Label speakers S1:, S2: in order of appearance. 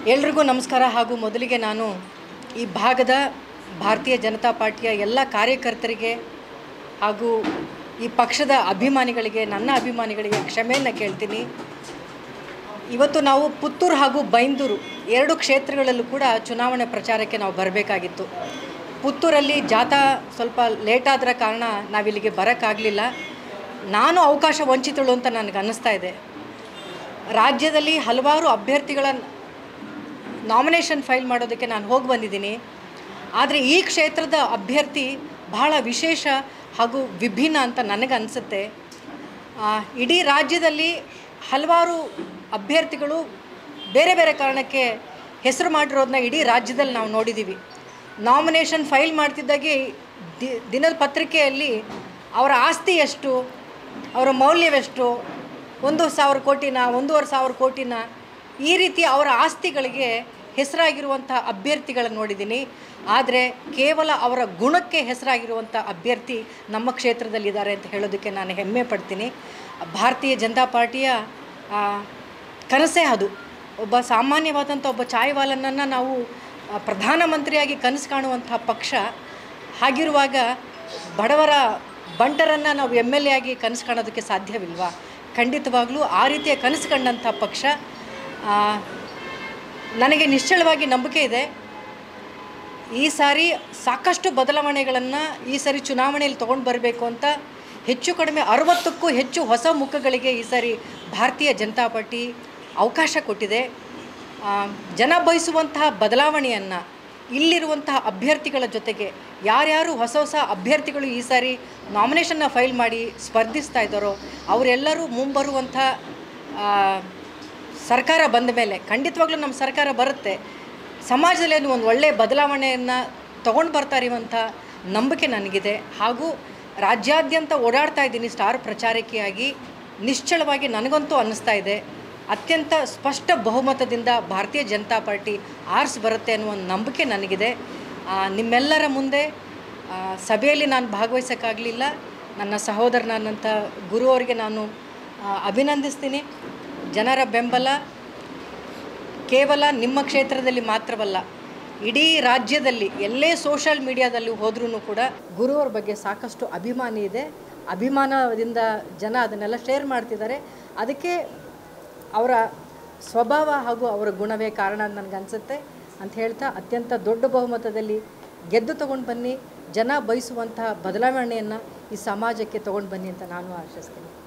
S1: ಎಲ್ರಿಗೂ ನಮಸ್ಕಾರ ಹಾಗೂ ಮೊದಲಿಗೆ ನಾನು ಈ ಭಾಗದ ಭಾರತೀಯ ಜನತಾ ಪಾರ್ಟಿಯ ಎಲ್ಲ ಕಾರ್ಯಕರ್ತರಿಗೆ ಹಾಗೂ ಈ ಪಕ್ಷದ ಅಭಿಮಾನಿಗಳಿಗೆ ನನ್ನ ಅಭಿಮಾನಿಗಳಿಗೆ ಕ್ಷಮೆಯನ್ನು ಕೇಳ್ತೀನಿ ಇವತ್ತು ನಾವು ಪುತ್ತೂರು ಹಾಗೂ ಬೈಂದೂರು ಎರಡು ಕ್ಷೇತ್ರಗಳಲ್ಲೂ ಕೂಡ ಚುನಾವಣೆ ಪ್ರಚಾರಕ್ಕೆ ನಾವು ಬರಬೇಕಾಗಿತ್ತು ಪುತ್ತೂರಲ್ಲಿ ಜಾಥಾ ಸ್ವಲ್ಪ ಲೇಟ್ ಆದರ ಕಾರಣ ನಾವಿಲ್ಲಿಗೆ ಬರೋಕ್ಕಾಗಲಿಲ್ಲ ನಾನು ಅವಕಾಶ ವಂಚಿತಳು ಅಂತ ನನಗೆ ಅನ್ನಿಸ್ತಾ ಇದೆ ರಾಜ್ಯದಲ್ಲಿ ಹಲವಾರು ಅಭ್ಯರ್ಥಿಗಳ ನಾಮಿನೇಷನ್ ಫೈಲ್ ಮಾಡೋದಕ್ಕೆ ನಾನು ಹೋಗಿ ಬಂದಿದ್ದೀನಿ ಆದರೆ ಈ ಕ್ಷೇತ್ರದ ಅಭ್ಯರ್ಥಿ ಬಹಳ ವಿಶೇಷ ಹಾಗೂ ವಿಭಿನ್ನ ಅಂತ ನನಗೆ ಅನಿಸುತ್ತೆ ಆ, ಇಡೀ ರಾಜ್ಯದಲ್ಲಿ ಹಲವಾರು ಅಭ್ಯರ್ಥಿಗಳು ಬೇರೆ ಬೇರೆ ಕಾರಣಕ್ಕೆ ಹೆಸರು ಮಾಡಿರೋದನ್ನ ಇಡೀ ರಾಜ್ಯದಲ್ಲಿ ನಾವು ನೋಡಿದ್ದೀವಿ ನಾಮಿನೇಷನ್ ಫೈಲ್ ಮಾಡ್ತಿದ್ದಾಗೆ ದಿ ದಿನದ ಪತ್ರಿಕೆಯಲ್ಲಿ ಅವರ ಆಸ್ತಿ ಎಷ್ಟು ಅವರ ಮೌಲ್ಯವೆಷ್ಟು ಒಂದು ಸಾವಿರ ಕೋಟಿನ ಒಂದೂವರೆ ಸಾವಿರ ಕೋಟಿನ ಈ ರೀತಿ ಅವರ ಆಸ್ತಿಗಳಿಗೆ ಹೆಸರಾಗಿರುವಂಥ ಅಭ್ಯರ್ಥಿಗಳನ್ನು ನೋಡಿದ್ದೀನಿ ಆದರೆ ಕೇವಲ ಅವರ ಗುಣಕ್ಕೆ ಹೆಸರಾಗಿರುವಂಥ ಅಭ್ಯರ್ಥಿ ನಮ್ಮ ಕ್ಷೇತ್ರದಲ್ಲಿದ್ದಾರೆ ಅಂತ ಹೇಳೋದಕ್ಕೆ ನಾನು ಹೆಮ್ಮೆ ಪಡ್ತೀನಿ ಭಾರತೀಯ ಜನತಾ ಪಾರ್ಟಿಯ ಆ, ಕನಸೇ ಅದು ಒಬ್ಬ ಸಾಮಾನ್ಯವಾದಂಥ ಒಬ್ಬ ಚಾಯ್ವಾಲನನ್ನು ನಾವು ಆ, ಪ್ರಧಾನಮಂತ್ರಿಯಾಗಿ ಕನಸು ಕಾಣುವಂಥ ಪಕ್ಷ ಹಾಗಿರುವಾಗ ಬಡವರ ಬಂಟರನ್ನು ನಾವು ಎಮ್ ಎಲ್ ಎ ಆಗಿ ಕನಸು ಕಾಣೋದಕ್ಕೆ ಸಾಧ್ಯವಿಲ್ವಾ ಖಂಡಿತವಾಗ್ಲೂ ಆ ರೀತಿಯ ಕನಸು ಕಂಡಂಥ ಪಕ್ಷ ಆ, ನನಗೆ ನಿಶ್ಚಳವಾಗಿ ನಂಬಿಕೆ ಇದೆ ಈ ಸಾರಿ ಸಾಕಷ್ಟು ಬದಲಾವಣೆಗಳನ್ನು ಈ ಸಾರಿ ಚುನಾವಣೆಯಲ್ಲಿ ತೊಗೊಂಡು ಬರಬೇಕು ಅಂತ ಹೆಚ್ಚು ಕಡಿಮೆ ಅರವತ್ತಕ್ಕೂ ಹೆಚ್ಚು ಹೊಸ ಮುಖಗಳಿಗೆ ಈ ಸಾರಿ ಭಾರತೀಯ ಜನತಾ ಪಾರ್ಟಿ ಅವಕಾಶ ಕೊಟ್ಟಿದೆ ಆ, ಜನ ಬಯಸುವಂತಹ ಬದಲಾವಣೆಯನ್ನು ಇಲ್ಲಿರುವಂತಹ ಅಭ್ಯರ್ಥಿಗಳ ಜೊತೆಗೆ ಯಾರ್ಯಾರು ಹೊಸ ಹೊಸ ಅಭ್ಯರ್ಥಿಗಳು ಈ ಸಾರಿ ನಾಮಿನೇಷನ್ನ ಫೈಲ್ ಮಾಡಿ ಸ್ಪರ್ಧಿಸ್ತಾ ಇದ್ದಾರೋ ಅವರೆಲ್ಲರೂ ಮುಂಬರುವಂಥ ಆ, ಸರ್ಕಾರ ಬಂದ ಮೇಲೆ ಖಂಡಿತವಾಗ್ಲೂ ನಮ್ಮ ಸರ್ಕಾರ ಬರುತ್ತೆ ಸಮಾಜದಲ್ಲಿ ಅದು ಒಂದು ಒಳ್ಳೆಯ ಬದಲಾವಣೆಯನ್ನು ತೊಗೊಂಡು ಬರ್ತಾ ಇರುವಂಥ ನಂಬಿಕೆ ನನಗಿದೆ ಹಾಗೂ ರಾಜ್ಯಾದ್ಯಂತ ಓಡಾಡ್ತಾ ಇದ್ದೀನಿ ಸ್ಟಾರ್ ಪ್ರಚಾರಕಿಯಾಗಿ ನಿಶ್ಚಳವಾಗಿ ನನಗಂತೂ ಅನ್ನಿಸ್ತಾ ಇದೆ ಅತ್ಯಂತ ಸ್ಪಷ್ಟ ಬಹುಮತದಿಂದ ಭಾರತೀಯ ಜನತಾ ಪಾರ್ಟಿ ಆರ್ಸ್ ಬರುತ್ತೆ ಅನ್ನುವ ಒಂದು ನಂಬಿಕೆ ನನಗಿದೆ ಆ, ನಿಮ್ಮೆಲ್ಲರ ಮುಂದೆ ಆ, ಸಭೆಯಲ್ಲಿ ನಾನು ಭಾಗವಹಿಸೋಕ್ಕಾಗಲಿಲ್ಲ ನನ್ನ ಸಹೋದರನಾದಂಥ ಗುರು ಅವರಿಗೆ ನಾನು ಆ, ಅಭಿನಂದಿಸ್ತೀನಿ ಜನರ ಬೆಂಬಲ ಕೇವಲ ನಿಮ್ಮ ಕ್ಷೇತ್ರದಲ್ಲಿ ಮಾತ್ರವಲ್ಲ ಇಡೀ ರಾಜ್ಯದಲ್ಲಿ ಎಲ್ಲೇ ಸೋಷಲ್ ಮೀಡಿಯಾದಲ್ಲಿ ಹೋದ್ರೂ ಕೂಡ ಗುರುವರ ಬಗ್ಗೆ ಸಾಕಷ್ಟು ಅಭಿಮಾನಿ ಇದೆ ಅಭಿಮಾನದಿಂದ ಜನ ಅದನ್ನೆಲ್ಲ ಶೇರ್ ಮಾಡ್ತಿದ್ದಾರೆ ಅದಕ್ಕೆ ಅವರ ಸ್ವಭಾವ ಹಾಗೂ ಅವರ ಗುಣವೇ ಕಾರಣ ಅಂತ ನನಗನ್ಸುತ್ತೆ ಅಂತ ಹೇಳ್ತಾ ಅತ್ಯಂತ ದೊಡ್ಡ ಬಹುಮತದಲ್ಲಿ ಗೆದ್ದು ತಗೊಂಡು ಬನ್ನಿ ಜನ ಬಯಸುವಂತಹ ಬದಲಾವಣೆಯನ್ನು ಈ ಸಮಾಜಕ್ಕೆ ತೊಗೊಂಡು ಬನ್ನಿ ಅಂತ ನಾನು ಆಶಿಸ್ತೀನಿ